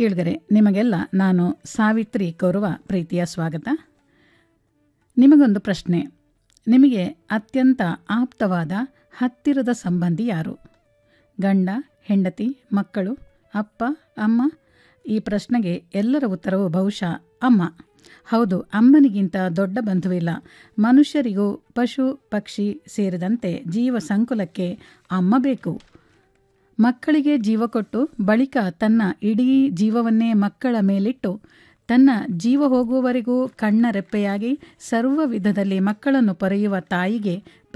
ಕೇಳಿದರೆ ನಿಮಗೆಲ್ಲ ನಾನು ಸಾವಿತ್ರಿ ಕೋರುವ ಪ್ರೀತಿಯ ಸ್ವಾಗತ ನಿಮಗೊಂದು ಪ್ರಶ್ನೆ ನಿಮಗೆ ಅತ್ಯಂತ ಆಪ್ತವಾದ ಹತ್ತಿರದ ಸಂಬಂಧಿ ಯಾರು ಗಂಡ ಹೆಂಡತಿ ಮಕ್ಕಳು ಅಪ್ಪ ಅಮ್ಮ ಈ ಪ್ರಶ್ನೆಗೆ ಎಲ್ಲರ ಉತ್ತರವು ಬಹುಶಃ ಅಮ್ಮ ಹೌದು ಅಮ್ಮನಿಗಿಂತ ದೊಡ್ಡ ಬಂಧುವಿಲ್ಲ ಮನುಷ್ಯರಿಗೂ ಪಶು ಪಕ್ಷಿ ಸೇರಿದಂತೆ ಜೀವ ಸಂಕುಲಕ್ಕೆ ಅಮ್ಮ ಬೇಕು ಮಕ್ಕಳಿಗೆ ಜೀವ ಕೊಟ್ಟು ಬಳಿಕ ತನ್ನ ಇಡೀ ಜೀವವನ್ನೇ ಮಕ್ಕಳ ಮೇಲಿಟ್ಟು ತನ್ನ ಜೀವ ಹೋಗುವವರೆಗೂ ಕಣ್ಣ ರೆಪ್ಪೆಯಾಗಿ ಸರ್ವ ವಿಧದಲ್ಲಿ ಮಕ್ಕಳನ್ನು ಪೊರೆಯುವ ತಾಯಿಗೆ